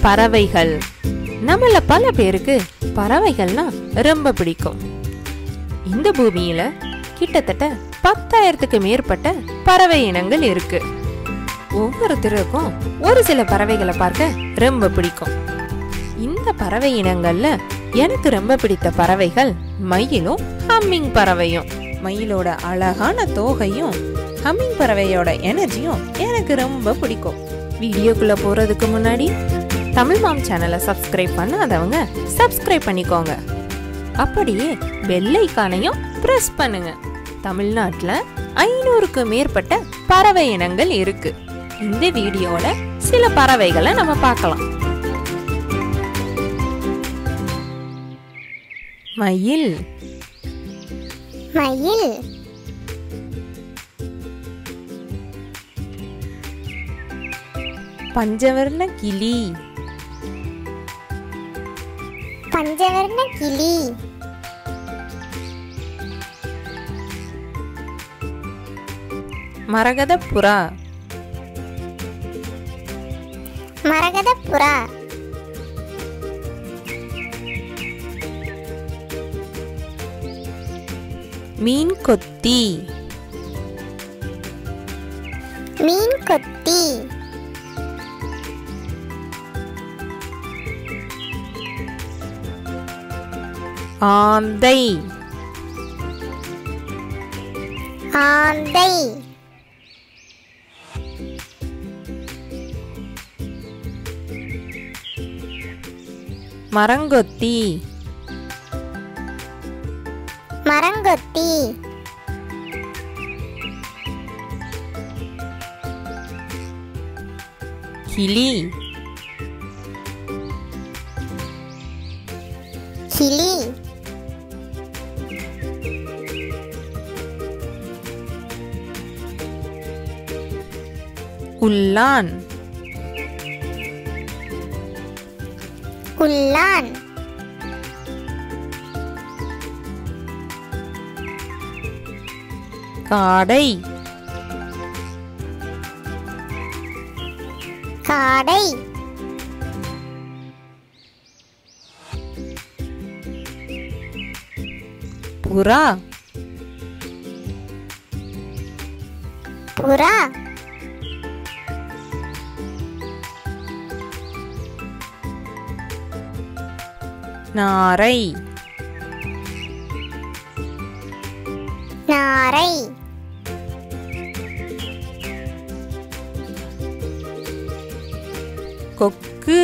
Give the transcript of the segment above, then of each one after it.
பறவைகள் நம்மள பல பேருக்கு பறவைகள்னா ரொம்ப பிடிக்கும் இந்த பூமியில கிட்டத்தட்ட பத்தாயிரத்துக்கு மேற்பட்ட பறவை இனங்கள் இருக்கு ஒவ்வொருத்தருக்கும் ஒரு சில பறவைகளை பார்க்க ரொம்ப பிடிக்கும் இந்த பறவை இனங்கள்ல எனக்கு ரொம்ப பிடித்த பறவைகள் மயிலும் ஹம்மிங் பறவையும் மயிலோட அழகான தோகையும் ஹம்மிங் பறவையோட எனர்ஜியும் எனக்கு ரொம்ப பிடிக்கும் வீடியோக்குள்ள போறதுக்கு முன்னாடி தமிழ் மாம் சேனலை சப்ஸ்கிரைப் பண்ணாதவங்க சப்ஸ்கிரைப் பண்ணிக்கோங்க அப்படியே பெல் ஐக்கானையும் பிரஸ் பண்ணுங்க தமிழ்நாட்டுல ஐநூறுக்கு மேற்பட்ட பறவை இனங்கள் இருக்கு இந்த வீடியோல சில பறவைகளை நம்ம பார்க்கலாம் மயில் மயில் பஞ்சவர்ண கிளி பஞ்சவர்ண கிளி மரகத புறா மரகத புறா மீன் கொத்தி மீன் கொத்தி ஆந்தை ஆந்தை மரங்கொத்தி மரங்கொத்தி கிளி கிளி உல்லான் உள்ளான் காடை காடை புறா புறா நாரை நாரை கொக்கு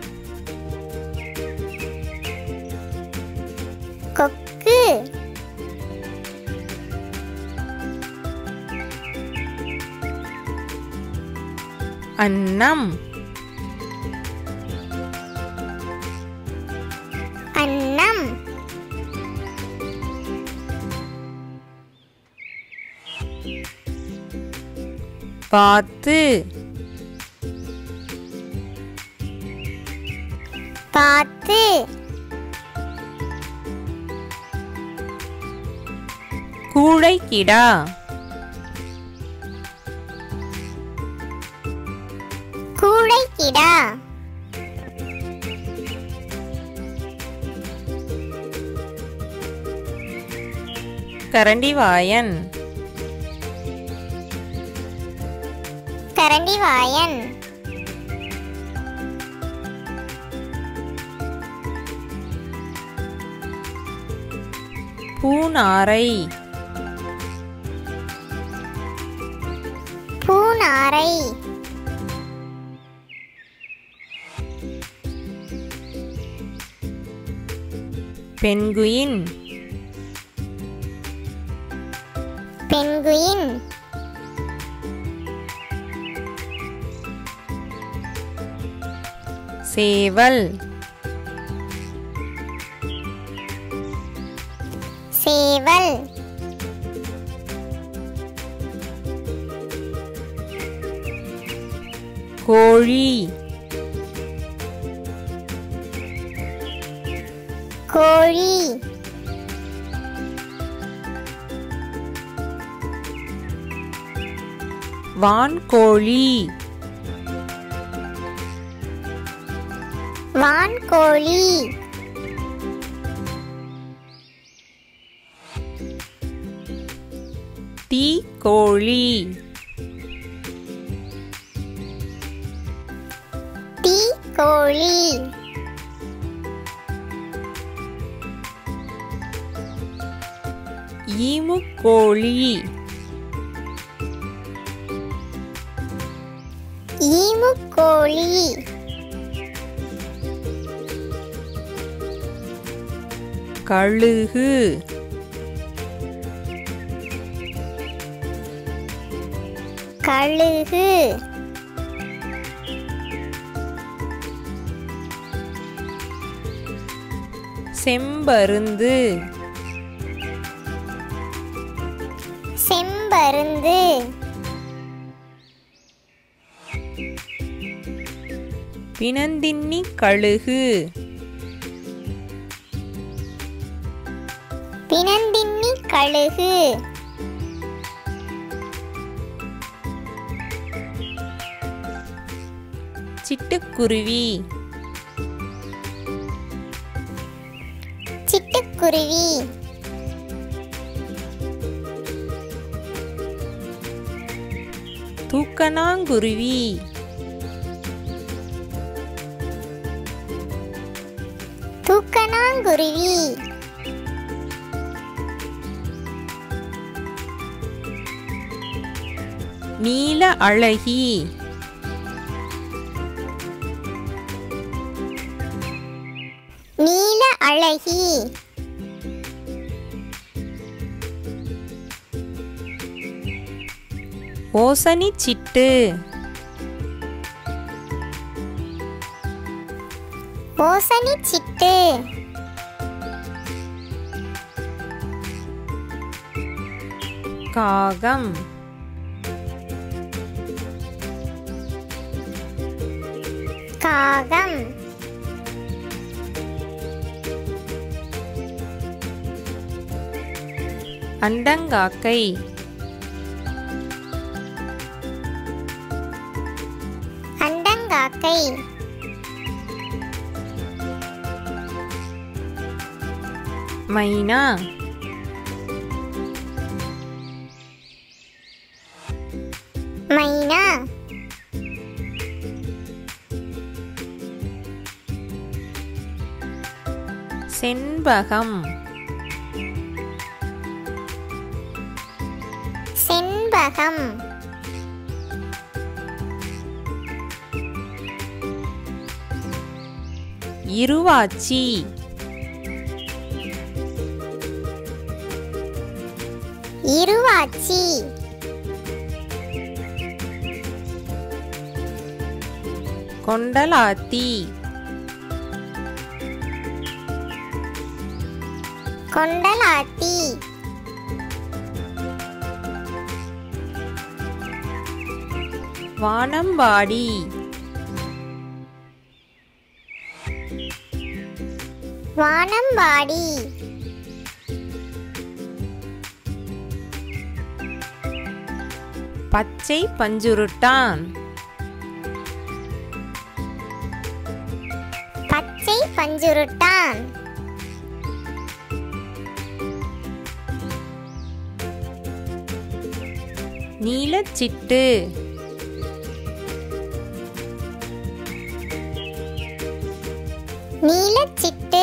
கொக்கு அன்னம் அன்னம் பாத்து பாத்து கூழைக்கிடா கூடைக்கிடா கரண்டிவாயன் கரண்டிவாயன் பூநாரை பூநாரை பென்குயின் பென்குயின் சேவல் சேவல் கோழி கோழி வான்கோழி வான்கோழி தீக்கோழி தீக்கோழி ஈமுக்கோழி ஈமுக்கோழி கழுகு கழுகு செம்பருந்து செம்பருந்து பிணந்தின்னி கழுகு பிணந்தின்னி கழுகு சிட்டுக்குருவி சிட்டுக்குருவி தூக்கணாங்குருவி தூக்கணாங்குருவி நீல அழகி நீல அழகி ஓசனி சிட்டு ஓசனி சிட்டு காகம் காகம் அண்டங்காக்கை அண்டங்காக்கை மைனா மைனா செண்பகம் செண்பகம் இருவாச்சி இருவாச்சி கொண்டலாத்தி கொண்டலாத்தி வானம்பாடி வானம்பாடி பச்சை பஞ்சுருட்டான் பச்சை பஞ்சுருட்டான் நீலச்சிட்டு நீலச்சிட்டு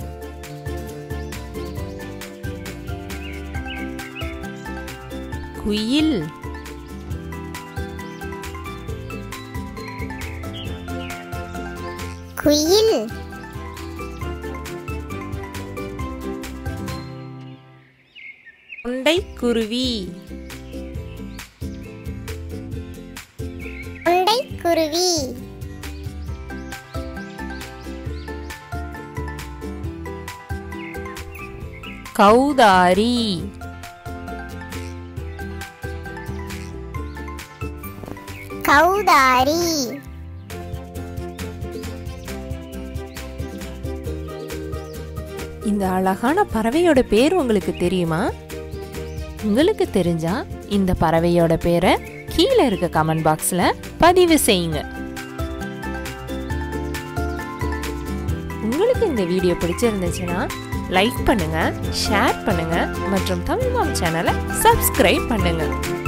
குயில் குயில் கொண்டைக்குருவி கொண்டைக்குருவி கௌதாரி கௌதாரி இந்த அழகான பறவையோட பேர் உங்களுக்கு தெரியுமா உங்களுக்கு தெரிஞ்சா இந்த பறவையோட பேரை கீழே இருக்க கமெண்ட் பாக்ஸ்ல பதிவு செய்யுங்க உங்களுக்கு இந்த வீடியோ பிடிச்சிருந்துச்சுன்னா லைக் பண்ணுங்க ஷேர் பண்ணுங்க மற்றும் தமிழ் மாம் சேனலை சப்ஸ்கிரைப் பண்ணுங்க